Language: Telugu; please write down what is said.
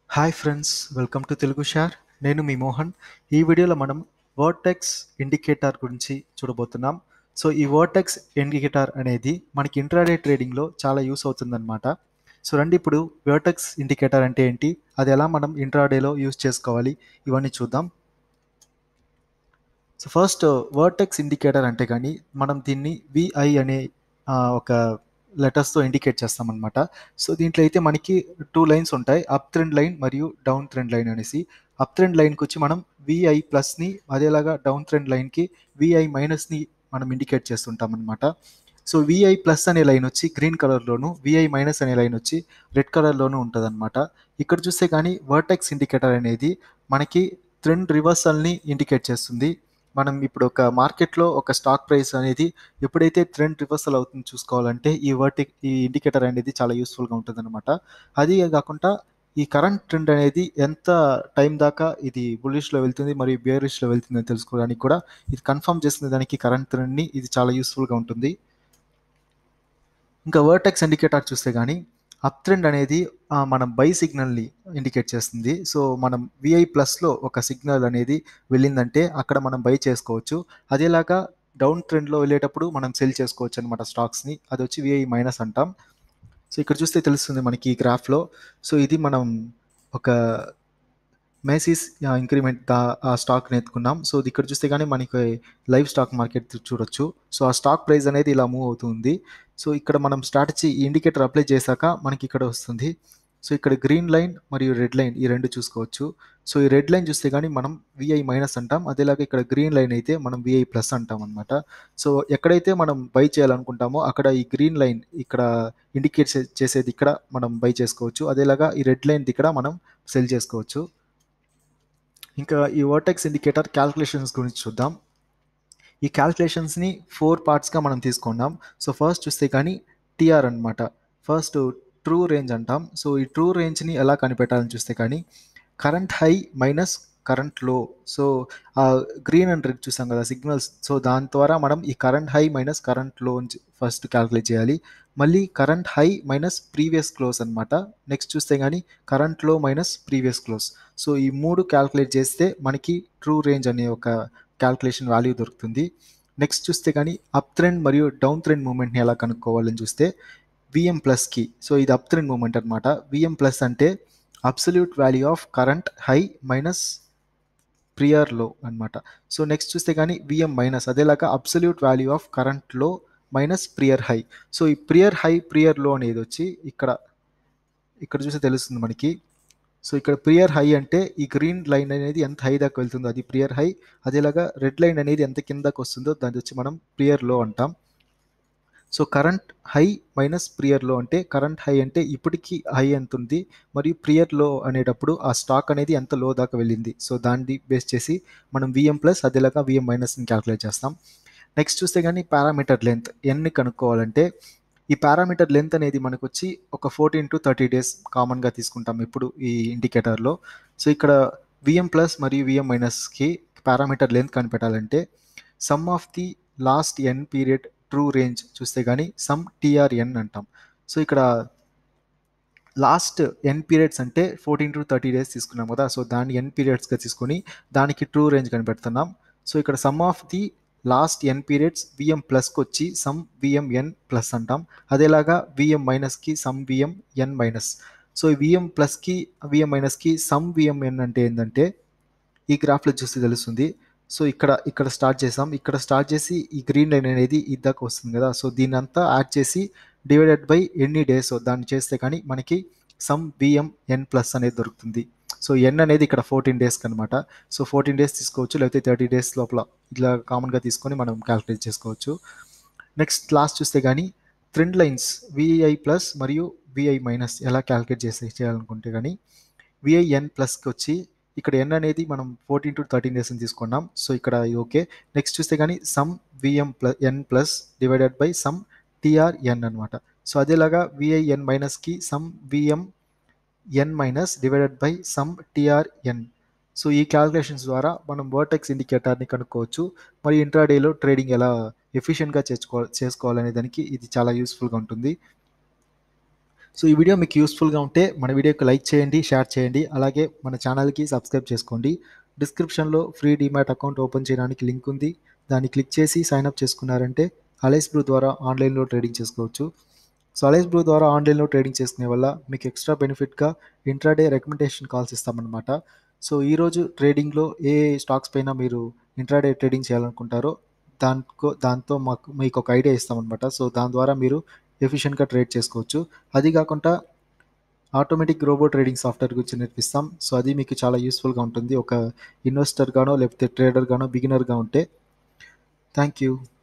hi friends welcome to Telugu షార్ నేను మీ మోహన్ ఈ వీడియోలో మనం వర్టెక్స్ ఇండికేటర్ గురించి చూడబోతున్నాం సో ఈ వర్టెక్స్ ఇండికేటర్ అనేది మనకి ఇంట్రాడే ట్రేడింగ్లో చాలా యూస్ అవుతుందన్నమాట సో రండి ఇప్పుడు వర్టెక్స్ ఇండికేటర్ అంటే ఏంటి అది ఎలా మనం ఇంట్రాడేలో యూస్ చేసుకోవాలి ఇవన్నీ చూద్దాం సో ఫస్ట్ వర్టెక్స్ ఇండికేటర్ అంటే కానీ మనం దీన్ని విఐ అనే ఆ, ఒక లెటర్స్తో ఇండికేట్ చేస్తామన్నమాట సో దీంట్లో అయితే మనకి టూ లైన్స్ ఉంటాయి అప్ ట్రెండ్ లైన్ మరియు డౌన్ ట్రెండ్ లైన్ అనేసి అప్ ట్రెండ్ లైన్కి వచ్చి మనం విఐ ప్లస్ని అదేలాగా డౌన్ ట్రెండ్ లైన్కి విఐ మైనస్ని మనం ఇండికేట్ చేస్తుంటాం అనమాట సో విఐ ప్లస్ అనే లైన్ వచ్చి గ్రీన్ కలర్లోను విఐ మైనస్ అనే లైన్ వచ్చి రెడ్ కలర్లోను ఉంటుంది ఇక్కడ చూస్తే కానీ వర్టెక్స్ ఇండికేటర్ అనేది మనకి ట్రెండ్ రివర్సల్ని ఇండికేట్ చేస్తుంది మనం ఇప్పుడు ఒక మార్కెట్లో ఒక స్టాక్ ప్రైస్ అనేది ఎప్పుడైతే ట్రెండ్ రివర్సల్ అవుతుంది చూసుకోవాలంటే ఈ వర్టి ఈ ఇండికేటర్ అనేది చాలా యూస్ఫుల్గా ఉంటుంది అనమాట అది కాకుండా ఈ కరెంట్ ట్రెండ్ అనేది ఎంత టైం దాకా ఇది బుల్లిష్లో వెళ్తుంది మరియు బేరిష్లో వెళ్తుంది అని తెలుసుకోవడానికి కూడా ఇది కన్ఫర్మ్ చేసిన దానికి కరెంట్ ట్రెండ్ని ఇది చాలా యూస్ఫుల్గా ఉంటుంది ఇంకా వర్టెక్స్ ఇండికేటర్ చూస్తే కానీ అప్ ట్రెండ్ అనేది ఆ, మనం బై సిగ్నల్ని ఇండికేట్ చేస్తుంది సో మనం విఐ ప్లస్లో ఒక సిగ్నల్ అనేది వెళ్ళిందంటే అక్కడ మనం బై చేసుకోవచ్చు అదేలాగా డౌన్ ట్రెండ్లో వెళ్ళేటప్పుడు మనం సెల్ చేసుకోవచ్చు అనమాట స్టాక్స్ని అది వచ్చి విఐ మైనస్ అంటాం సో ఇక్కడ చూస్తే తెలుస్తుంది మనకి ఈ గ్రాఫ్లో సో ఇది మనం ఒక మేసీస్ ఇంక్రిమెంట్ దా ఆ స్టాక్ని ఎత్తుకున్నాం సో ఇది ఇక్కడ చూస్తే కానీ మనకి లైవ్ స్టాక్ మార్కెట్ చూడొచ్చు సో ఆ స్టాక్ ప్రైస్ అనేది ఇలా మూవ్ అవుతుంది సో ఇక్కడ మనం స్ట్రాటజీ ఈ ఇండికేటర్ అప్లై చేశాక మనకి ఇక్కడ వస్తుంది సో ఇక్కడ గ్రీన్ లైన్ మరియు రెడ్ లైన్ ఈ రెండు చూసుకోవచ్చు సో ఈ రెడ్ లైన్ చూస్తే కానీ మనం విఐ మైనస్ అంటాం అదేలాగా ఇక్కడ గ్రీన్ లైన్ అయితే మనం విఐ ప్లస్ అంటాం అనమాట సో ఎక్కడైతే మనం బై చేయాలనుకుంటామో అక్కడ ఈ గ్రీన్ లైన్ ఇక్కడ ఇండికేట్ చేసేది ఇక్కడ మనం బై చేసుకోవచ్చు అదేలాగా ఈ రెడ్ లైన్ ఇక్కడ మనం సెల్ చేసుకోవచ్చు ఇంకా ఈ వర్టెక్స్ ఇండికేటర్ క్యాల్కులేషన్స్ గురించి చూద్దాం ఈ క్యాల్కులేషన్స్ని ఫోర్ పార్ట్స్గా మనం తీసుకున్నాం సో ఫస్ట్ చూస్తే కానీ టీఆర్ అనమాట ఫస్ట్ ట్రూ రేంజ్ అంటాం సో ఈ ట్రూ రేంజ్ని ఎలా కనిపెట్టాలని చూస్తే కానీ current high minus current low so green and red చూసాం కదా సిగ్నల్స్ సో దాని ద్వారా మనం ఈ current high minus current low first calculate చేయాలి మళ్ళీ current high minus previous close అనమాట నెక్స్ట్ చూస్తే కానీ current low minus previous close so ఈ మూడు క్యాల్కులేట్ చేస్తే మనకి ట్రూ రేంజ్ అనే ఒక క్యాల్కులేషన్ వాల్యూ దొరుకుతుంది నెక్స్ట్ చూస్తే కానీ అప్ ట్రెండ్ మరియు డౌన్ ట్రెండ్ మూమెంట్ని ఎలా కనుక్కోవాలని చూస్తే విఎం ప్లస్కి సో ఇది అప్ ట్రెండ్ మూమెంట్ అనమాట విఎం ప్లస్ అంటే absolute value of current high minus prior low అనమాట సో నెక్స్ట్ చూస్తే కానీ విఎం మైనస్ అదేలాగా absolute value of current low minus prior high so ఈ ప్రియర్ హై ప్రియర్ లో అనేది వచ్చి ఇక్కడ ఇక్కడ చూస్తే తెలుస్తుంది మనకి సో ఇక్కడ ప్రియర్ హై అంటే ఈ గ్రీన్ లైన్ అనేది ఎంత హై దాకా వెళ్తుందో అది ప్రియర్ హై అదేలాగా రెడ్ లైన్ అనేది ఎంత కిందకు వస్తుందో దాని వచ్చి మనం ప్రియర్ లో అంటాం so current high minus prior low అంటే కరెంట్ హై అంటే ఇప్పటికీ హై ఎంత ఉంది మరియు ప్రియర్ లో అనేటప్పుడు ఆ స్టాక్ అనేది ఎంత లో దాకా వెళ్ళింది సో దాన్ని బేస్ చేసి మనం విఎం ప్లస్ అదేలాగా విఎం మైనస్ని క్యాలిక్యులేట్ చేస్తాం నెక్స్ట్ చూస్తే కానీ పారామీటర్ లెంత్ ఎన్ని కనుక్కోవాలంటే ఈ పారామీటర్ లెంత్ అనేది మనకు వచ్చి ఒక ఫోర్టీన్ టు థర్టీ డేస్ కామన్గా తీసుకుంటాం ఇప్పుడు ఈ ఇండికేటర్లో సో ఇక్కడ విఎం ప్లస్ మరియు విఎం మైనస్కి పారామీటర్ లెంత్ కనిపెట్టాలంటే sum of the last N period true range చూస్తే కానీ సమ్ టీఆర్ఎన్ అంటాం సో ఇక్కడ లాస్ట్ ఎన్ పీరియడ్స్ అంటే ఫోర్టీన్ టు థర్టీ డేస్ తీసుకున్నాం కదా సో దాన్ని ఎన్ పీరియడ్స్గా తీసుకొని దానికి ట్రూ రేంజ్ కనిపెడుతున్నాం సో ఇక్కడ sum of the last N periods VM ప్లస్కి వచ్చి సమ్ విఎం ఎన్ ప్లస్ అంటాం అదేలాగా విఎం మైనస్కి sum VM N minus so ఈ విఎం ప్లస్కి విఎం మైనస్కి సమ్ విఎం ఎన్ అంటే ఏంటంటే ఈ గ్రాఫ్లో చూస్తే తెలుస్తుంది సో ఇక్కడ ఇక్కడ స్టార్ట్ చేసాం ఇక్కడ స్టార్ట్ చేసి ఈ గ్రీన్ లైన్ అనేది ఇద్దాకా వస్తుంది కదా సో దీన్ని అంతా యాడ్ చేసి డివైడెడ్ బై ఎన్ని డేస్ దాన్ని చేస్తే కానీ మనకి సమ్ బిఎం ఎన్ ప్లస్ అనేది దొరుకుతుంది సో ఎన్ అనేది ఇక్కడ ఫోర్టీన్ డేస్కి అనమాట సో ఫోర్టీన్ డేస్ తీసుకోవచ్చు లేకపోతే థర్టీ డేస్ లోపల ఇట్లా కామన్గా తీసుకొని మనం క్యాలిక్యులేట్ చేసుకోవచ్చు నెక్స్ట్ లాస్ట్ చూస్తే కానీ ట్రెండ్ లైన్స్ విఐ ప్లస్ మరియు విఐ మైనస్ ఎలా క్యాలిక్యులేట్ చేసి చేయాలనుకుంటే కానీ విఐఎన్ ప్లస్కి వచ్చి ఇక్కడ ఎన్ అనేది మనం ఫోర్టీన్ టు థర్టీన్ డేస్ తీసుకున్నాం సో ఇక్కడ ఓకే నెక్స్ట్ చూస్తే కానీ sum VM plus N plus divided by sum TRN అనమాట సో అదేలాగా విఐఎన్ మైనస్కి sum VM N minus divided by sum TRN so ఈ క్యాలిక్యులేషన్స్ ద్వారా మనం వర్టెక్స్ ఇండికేటర్ని కనుక్కోవచ్చు మరి ఇంట్రాడేలో ట్రేడింగ్ ఎలా ఎఫిషియెంట్గా చేసుకో చేసుకోవాలనే దానికి ఇది చాలా యూస్ఫుల్గా ఉంటుంది సో ఈ వీడియో మీకు యూస్ఫుల్గా ఉంటే మన వీడియోకి లైక్ చేయండి షేర్ చేయండి అలాగే మన ఛానల్కి సబ్స్క్రైబ్ చేసుకోండి డిస్క్రిప్షన్లో ఫ్రీ డిమాట్ అకౌంట్ ఓపెన్ చేయడానికి లింక్ ఉంది దాన్ని క్లిక్ చేసి సైన్ అప్ చేసుకున్నారంటే అలైస్ బ్రూ ద్వారా ఆన్లైన్లో ట్రేడింగ్ చేసుకోవచ్చు సో అలైస్ బ్రూ ద్వారా ఆన్లైన్లో ట్రేడింగ్ చేసుకునే వల్ల మీకు ఎక్స్ట్రా బెనిఫిట్గా ఇంట్రాడే రికమెండేషన్ కాల్స్ ఇస్తామన్నమాట సో ఈరోజు ట్రేడింగ్లో ఏ స్టాక్స్ పైన మీరు ఇంట్రాడే ట్రేడింగ్ చేయాలనుకుంటారో దానికో దాంతో మాకు మీకు ఒక ఐడియా ఇస్తామన్నమాట సో దాని ద్వారా మీరు ఎఫిషియెంట్గా ట్రేడ్ చేసుకోవచ్చు అది కాకుండా ఆటోమేటిక్ రోబో ట్రేడింగ్ సాఫ్ట్వేర్ గురించి నేర్పిస్తాం సో అది మీకు చాలా యూస్ఫుల్గా ఉంటుంది ఒక ఇన్వెస్టర్ గానో లేకపోతే ట్రేడర్ గానో బిగినర్గా ఉంటే థ్యాంక్ యూ